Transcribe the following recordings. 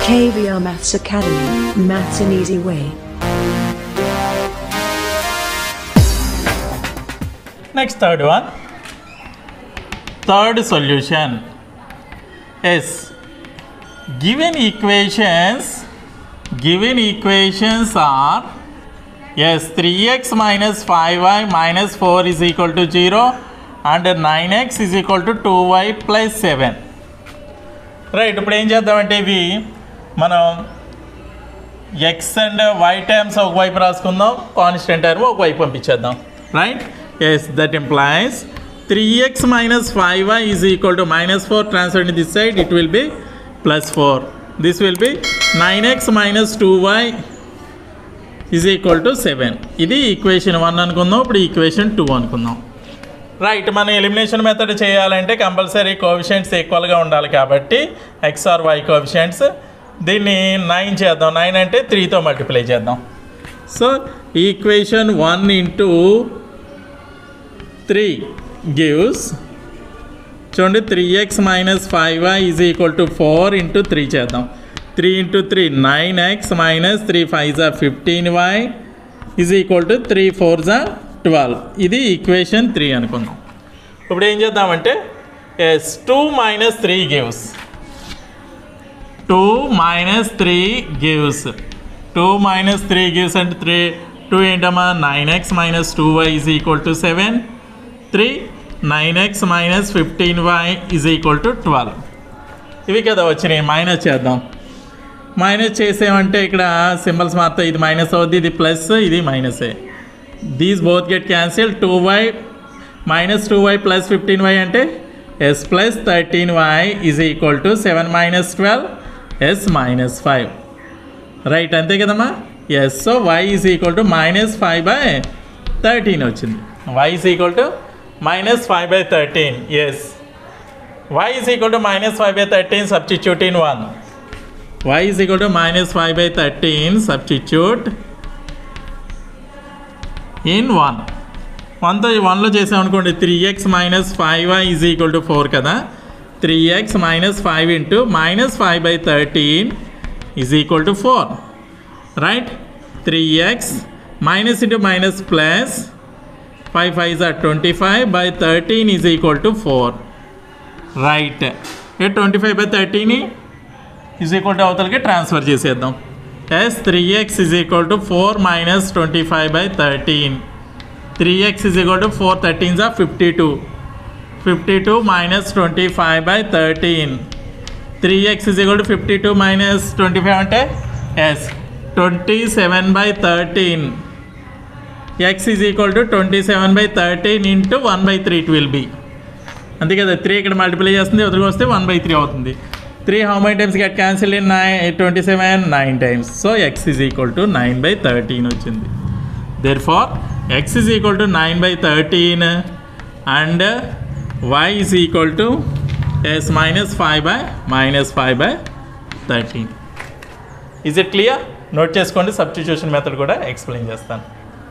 KVR Maths Academy, Maths an easy way. Next, third one. Third solution is given equations given equations are yes 3x minus 5y minus 4 is equal to 0 and 9x is equal to 2y plus 7 right ఇప్పుడు ఏం చేద్దామంటే ఇవి మనం X and why times ఒకవైపు రాసుకుందాం constant term ఒకవైపు పంపించేద్దాం right yes that implies three x minus five y is equal to minus four transfer this side it will be plus four this will be nine x minus two y is equal to seven ఇది equation one అనుకుందాం ఇప్పుడు equation two అనుకుందాం right మనం elimination method చేయాలంటే compulsory coefficients ఈక్వల్గా ఉండాలి కాబట్టి X are why కోవిషెంట్స్ దీన్ని నైన్ చేద్దాం నైన్ అంటే త్రీతో మల్టిప్లై చేద్దాం so equation one into three gives చూడండి three x minus five y is equal to four into three చేద్దాం three into three nine x minus three five జా fifteen y is equal to three four జా twelve ఇది equation three అనుకుందాం ఇప్పుడు ఏం చేద్దామంటే yes two minus three gives two minus three gives two minus three gives అంటే three two ఏంటమ్మా nine x minus two y is equal to seven three nine x minus fifteen y is equal to twelve ఇవి కదా వచ్చినాయి minus చేద్దాం minus చేసేమంటే ఇక్కడ symbols మారుతాయి ఇది minus అవుద్ది ఇది ప్లస్ ఇది మైనసే these both get cancel two y minus two y plus fifteen y అంటే yes plus thirteen y is equal to seven minus twelve yes minus five right అంతే కదమ్మా yes so y is equal to minus five by thirteen వచ్చింది y is equal to minus five by thirteen yes y is equal to minus five by thirteen substitute in one y is equal to minus five by thirteen substitute in one వన్తో వన్లో చేసామనుకోండి three x minus five y is equal to four కదా three x minus five into minus five by thirteen is equal to four right three x minus into minus plus five five or twenty five by thirteen is equal to four right ఏ twenty five by థర్టీని is equal to అవతలకి transfer చేసేద్దాం yes three x is equal to four minus twenty five by thirteen three x is equal to four thirteens or fifty two fifty two minus twenty five by thirteen three x is equal to fifty two minus twenty five అంటే yes twenty seven by thirteen x is equal to twenty seven by thirteen into one by three it will be అంతే కదా three ఇక్కడ multiply చేస్తుంది ఎదురుగా వస్తే one by three అవుతుంది three how many times get cancel in nine twenty seven nine times so x is equal to nine by thirteen వచ్చింది therefore x is equal to nine by thirteen and y is equal to yes minus five by minus five by thirteen is it clear note చేసుకోండి substitution method కూడా explain చేస్తాను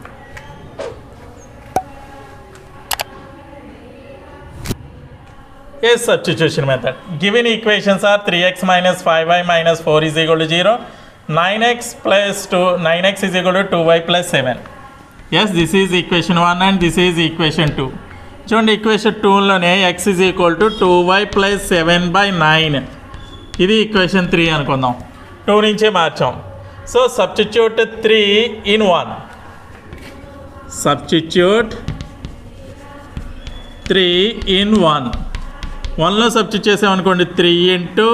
Yes, substitution method. Given equations are 3x minus 5y minus 4 is equal to 0, 9x plus 2, 9x is equal to 2y plus 7. Yes, this is equation 1 and this is equation 2. చూడండి equation టూలోనే x is equal to two y plus seven by nine ఇది equation three అనుకుందాం two నుంచే మార్చాం so substitute three in one substitute three in one వన్లో substitute చేసామనుకోండి three into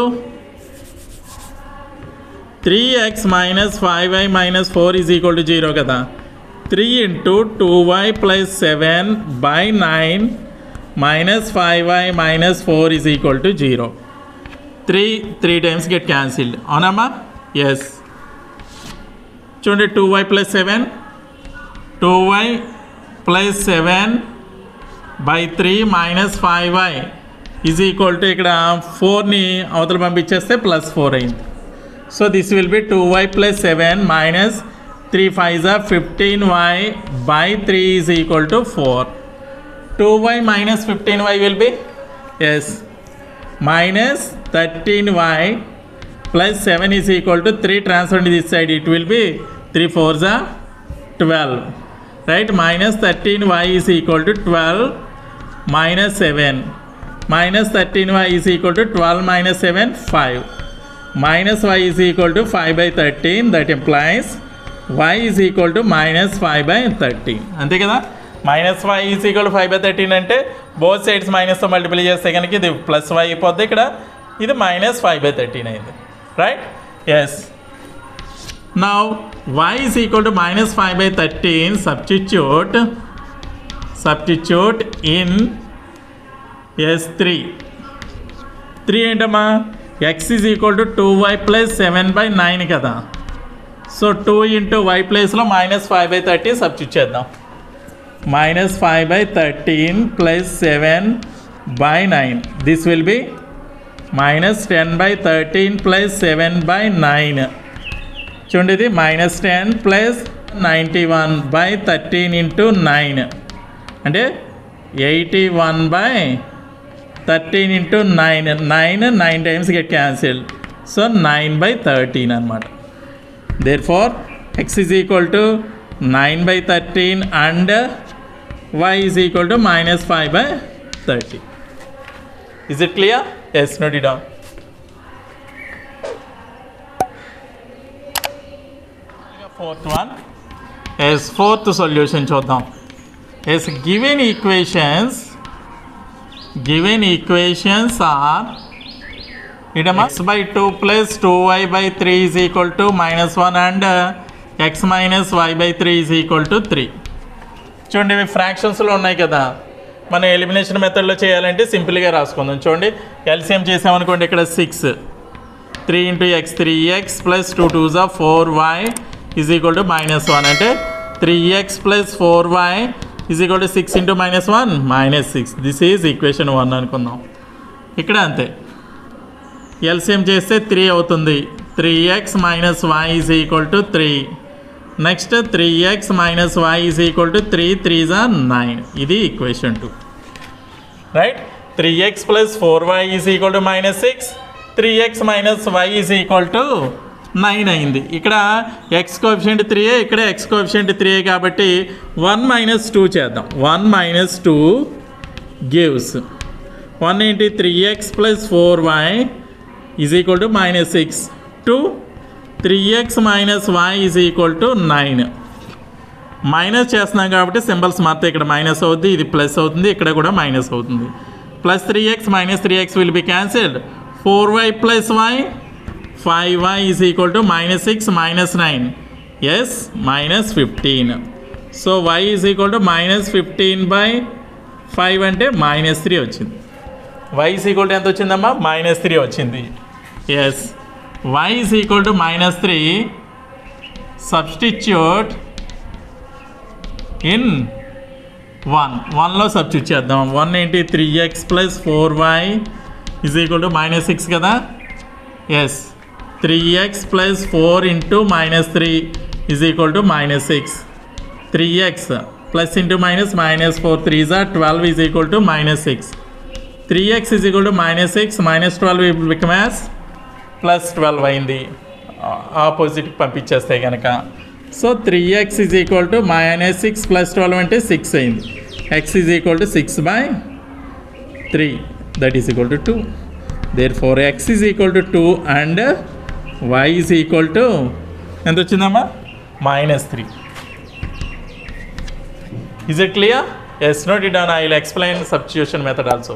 three x minus five y minus four is equal to zero కదా three into two y plus seven by nine minus five y minus four is equal to zero three three times get cancelled అవునమ్మా yes చూడండి two y plus seven two y plus seven by three minus five y is equal to ఇక్కడ ఫోర్ని అవతల పంపించేస్తే plus four అయింది so this will be two y plus seven minus three five జా fifteen y by three is equal to four two y minus fifteen y will be yes minus thirteen y plus 7 is equal to 3 transferred to this side it will be 3 4s are 12 right minus 13y is equal to 12 minus 7 minus 13y is equal to 12 minus 7 5 minus y is equal to 5 by 13 that implies y is equal to minus 5 by 13 అంతే కదా minus y is equal to five by thirteen అంటే both sides మైనస్తో multiply చేస్తే కనుక ఇది plus y అయిపోద్ది ఇక్కడ ఇది మైనస్ ఫైవ్ బై థర్టీన్ అయింది right yes now y is equal to minus 5 by 13 substitute substitute in s3 3 ఏంటమ్మా x is equal to 2y plus 7 by 9 కదా సో టూ ఇంటూ వై ప్లేస్లో minus five by thirteen substitute చేద్దాం minus five by thirteen plus seven by nine this will be minus ten by thirteen plus seven by nine చూడండి ఇది minus ten plus ninety one by thirteen into nine అంటే eighty one by thirteen into nine nine nine times get cancel so nine by thirteen అనమాట therefore x is equal to nine by thirteen and y is equal to minus five by thirty is it clear yes note it down fourth one yes fourth solution చూద్దాం yes given equations given equations are ఇటమా x by two plus two y by three is equal to minus one and x minus y by three is equal to three చూడండి ఇవి ఫ్రాక్షన్స్లో ఉన్నాయి కదా మనం elimination మెథడ్లో చేయాలంటే సింపుల్గా రాసుకుందాం చూడండి ఎల్సిఎం చేసామనుకోండి ఇక్కడ six three into x three x plus two two జా four y is equal to minus one అంటే three x plus four y is equal to six into minus one minus six this is equation one అనుకుందాం ఇక్కడ అంతే LCM చేస్తే three అవుతుంది three x minus y is equal to three next three x minus y is equal to three three జా nine ఇది equation two right three x plus four y is equal to minus six three x minus y is equal to nine అయింది ఇక్కడ x coefficient three ఇక్కడ x coefficient three కాబట్టి one minus two చేద్దాం one minus two gives one ఏంటి three x plus four y is equal to minus six two three x minus y is equal to nine minus చేస్తున్నాం కాబట్టి symbols మాత్రం ఇక్కడ minus అవుతుంది ఇది plus అవుతుంది ఇక్కడ కూడా మైనస్ అవుతుంది plus three x minus three x will be cancelled four y plus y five y is equal to minus six minus nine yes minus fifteen so y is equal to minus fifteen by five అంటే minus three వచ్చింది y is equal to ఎంత వచ్చిందమ్మా minus three వచ్చింది yes y is equal to minus three substitute in one వన్లో substitute చేద్దాం one ఏంటి three x plus four y is equal to minus six కదా yes three x plus four into minus three is equal to minus six three x plus into minus minus four three జా twelve is equal to minus six three x is equal to minus six minus twelve become as plus twelve అయింది opposite పంపించేస్తే కనుక so three x is equal to minus six plus twelve అంటే six అయింది x is equal to six by three that is equal to two therefore x is equal to two and y is equal to ఎంత వచ్చిందమ్మా minus three is it clear yes note it down I will explain substitution method also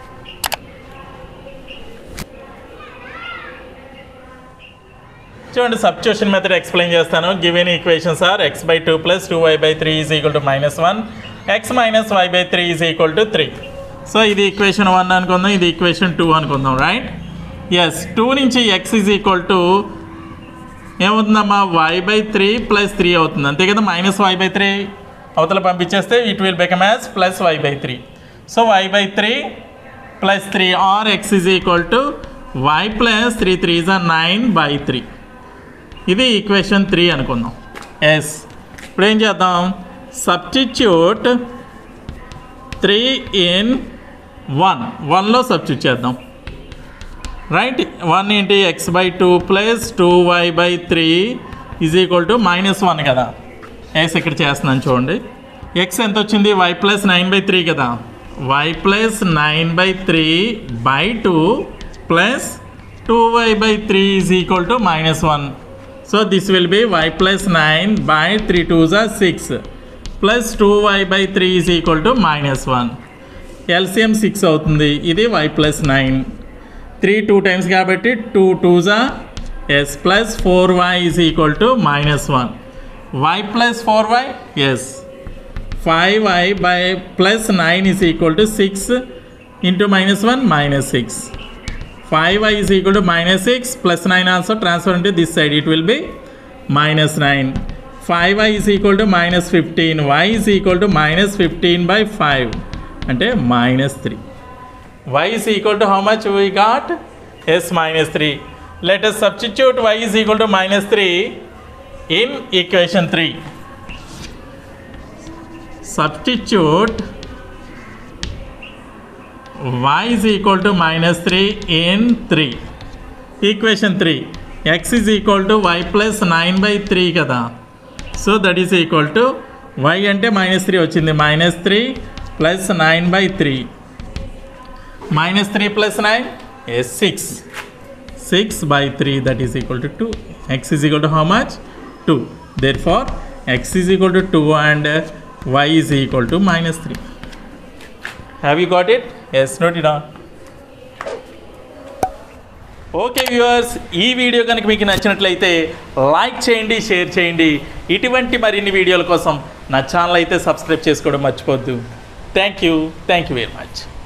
చూడండి substitution method explain చేస్తాను given equations are x by two plus two y by three is equal to minus one x minus y by three is equal to three so ఇది equation one అనుకుందాం ఇది equation two అనుకుందాం right yes two నుంచి x is equal to ఏమవుతుందమ్మా y by three plus three అవుతుంది అంతే కదా minus y by three అవతల పంపించేస్తే it will become as plus y by three so y by three plus three or x is equal to y plus three three is nine by three ఇది equation three అనుకుందాం yes ఇప్పుడు ఏం చేద్దాం substitute three in one వన్లో substitute చేద్దాం right one ఏంటి x by two plus two y by three is equal to minus one కదా x ఇక్కడ చేస్తున్నాను చూడండి ఎక్స్ ఎంత వచ్చింది y plus nine by three కదా y plus nine by three by two plus two y by three is equal to minus one so this will be y plus nine by three two జా six plus two y by three is equal to minus one LCM six అవుతుంది ఇది y plus nine three two times కాబట్టి two two జా yes plus four y is equal to minus one y plus four y yes five y by plus nine is equal to six into minus one minus six five y is equal to minus six plus nine also transfer into this side it will be minus nine five y is equal to minus fifteen y is equal to minus fifteen by five అంటే minus three y is equal to how much we got s minus 3 let us substitute y is equal to minus 3 in equation 3 substitute y is equal to minus 3 in 3 equation 3 x is equal to y plus 9 by 3 కదా so that is equal to y అంటే minus three వచ్చింది minus three plus nine by three minus 3 plus 9 is 6 6 by 3 that is equal to 2 x is equal to how much 2 therefore x is equal to 2 and uh, y is equal to minus 3 have you got it yes note it down okay viewers ఈ video కనుక మీకు నచ్చినట్లయితే like చేయండి share చేయండి ఇటువంటి మరిన్ని వీడియోల కోసం నా ఛానల్ అయితే సబ్స్క్రైబ్ చేసుకోవడం మర్చిపోద్దు thank you thank you very much